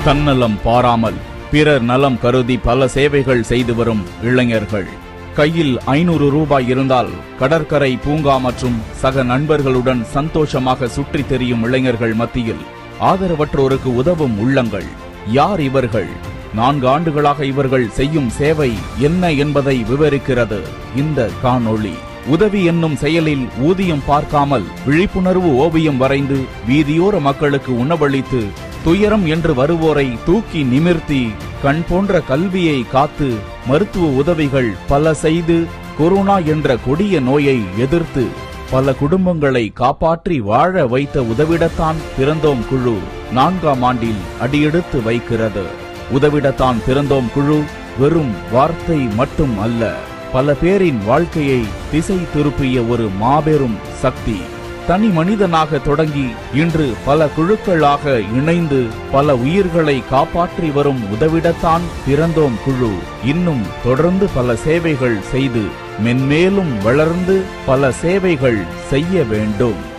தன்னலம் பாராமல் பிறர் நலம் கருதி பல சேவைகள் செய்து வரும் இளைஞர்கள் கையில் ஐநூறு ரூபாய் இருந்தால் கடற்கரை பூங்கா மற்றும் சக நண்பர்களுடன் சந்தோஷமாக சுற்றித் திரியும் இளைஞர்கள் மத்தியில் ஆதரவற்றோருக்கு உதவும் உள்ளங்கள் யார் இவர்கள் நான்கு ஆண்டுகளாக இவர்கள் செய்யும் சேவை என்ன என்பதை விவரிக்கிறது இந்த காணொளி உதவி என்னும் செயலில் ஊதியம் பார்க்காமல் விழிப்புணர்வு ஓவியம் வரைந்து வீதியோர மக்களுக்கு உணவளித்து துயரம் என்று வருவோரை தூக்கி நிமிர்த்தி கண் போன்ற கல்வியை காத்து மருத்துவ உதவிகள் பல செய்து கொரோனா என்ற கொடிய நோயை எதிர்த்து பல குடும்பங்களை காப்பாற்றி வாழ வைத்த உதவிடத்தான் பிறந்தோம் குழு நான்காம் ஆண்டில் அடியெடுத்து வைக்கிறது உதவிடத்தான் பிறந்தோம் குழு வெறும் வார்த்தை மட்டும் அல்ல பல பேரின் வாழ்க்கையை திசை திருப்பிய ஒரு மாபெரும் சக்தி தனி மனிதனாக தொடங்கி இன்று பல குழுக்களாக இணைந்து பல உயிர்களை காப்பாற்றி வரும் உதவிடத்தான் பிறந்தோம் குழு இன்னும் தொடர்ந்து பல சேவைகள் செய்து மென்மேலும் வளர்ந்து பல சேவைகள் செய்ய வேண்டும்